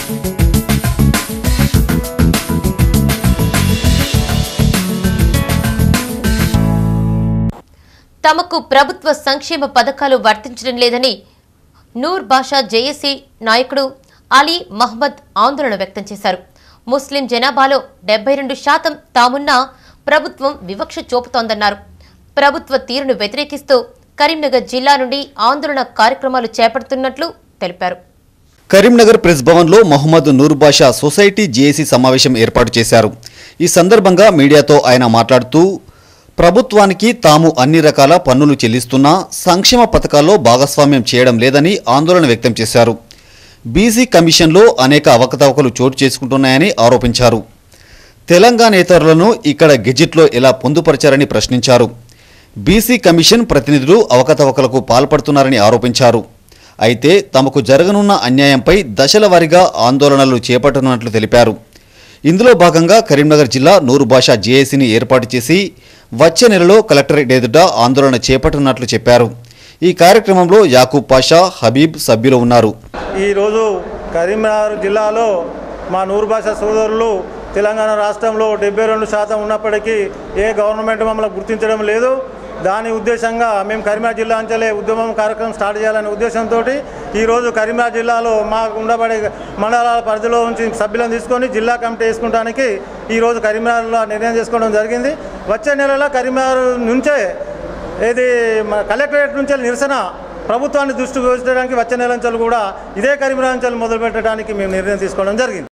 తమకు ప్రభుత్వ సంక్షేమ పథకాలు వర్తించడం లేదని నూర్ బాషా జేఏసీ నాయకుడు అలీ మహ్మద్ ఆందోళన వ్యక్తం చేశారు ముస్లిం జనాభాలో డెబ్బై రెండు శాతం తామున్నా ప్రభుత్వం వివక్ష చూపుతోందన్నారు ప్రభుత్వ తీరును వ్యతిరేకిస్తూ కరీంనగర్ జిల్లా నుండి ఆందోళన కార్యక్రమాలు చేపడుతున్నట్లు తెలిపారు కరీంనగర్ ప్రెస్ భవన్లో మహమ్మద్ నూర్ బాషా సొసైటీ జేఏసీ సమావేశం ఏర్పాటు చేశారు ఈ సందర్భంగా మీడియాతో ఆయన మాట్లాడుతూ ప్రభుత్వానికి తాము అన్ని రకాల పన్నులు చెల్లిస్తున్నా సంక్షేమ పథకాల్లో భాగస్వామ్యం చేయడం లేదని ఆందోళన వ్యక్తం చేశారు బీసీ కమిషన్లో అనేక అవకతవకలు చోటు చేసుకుంటున్నాయని ఆరోపించారు తెలంగాణేతరులను ఇక్కడ గెజిట్లో ఎలా పొందుపరిచారని ప్రశ్నించారు బీసీ కమిషన్ ప్రతినిధులు అవకతవకలకు పాల్పడుతున్నారని ఆరోపించారు అయితే తమకు జరగనున్న అన్యాయంపై దశల వారీగా ఆందోళనలు చేపట్టనున్నట్లు తెలిపారు ఇందులో భాగంగా కరీంనగర్ జిల్లా నూరు భాషా జేఏసీని ఏర్పాటు చేసి వచ్చే నెలలో కలెక్టరేట్ ఎదుట ఆందోళన చేపట్టనున్నట్లు చెప్పారు ఈ కార్యక్రమంలో యాకూబ్ పాషా హబీబ్ సభ్యులు ఉన్నారు ఈరోజు కరీంనగర్ జిల్లాలో మా నూరు భాష సోదరులు తెలంగాణ రాష్ట్రంలో డెబ్బై రెండు శాతం ఉన్నప్పటికీ ఏ గవర్నమెంట్ మమ్మల్ని గుర్తించడం లేదు దాని ఉద్దేశంగా మేము కరీంనగర్ జిల్లా అంచెలే ఉద్యమం కార్యక్రమం స్టార్ట్ చేయాలనే ఉద్దేశంతో ఈరోజు కరీంనగర్ జిల్లాలో మాకు ఉండబడే మండలాల పరిధిలో నుంచి సభ్యులను తీసుకొని జిల్లా కమిటీ వేసుకోవడానికి ఈరోజు కరీంనగర్లో నిర్ణయం చేసుకోవడం జరిగింది వచ్చే నెలలో కరీంనగర్ నుంచే ఏది మన కలెక్టరేట్ నుంచి నిరసన ప్రభుత్వాన్ని దృష్టికి వచ్చడానికి వచ్చే నెల నుంచి కూడా ఇదే కరీంనగర్ నుంచి మొదలు పెట్టడానికి మేము నిర్ణయం తీసుకోవడం జరిగింది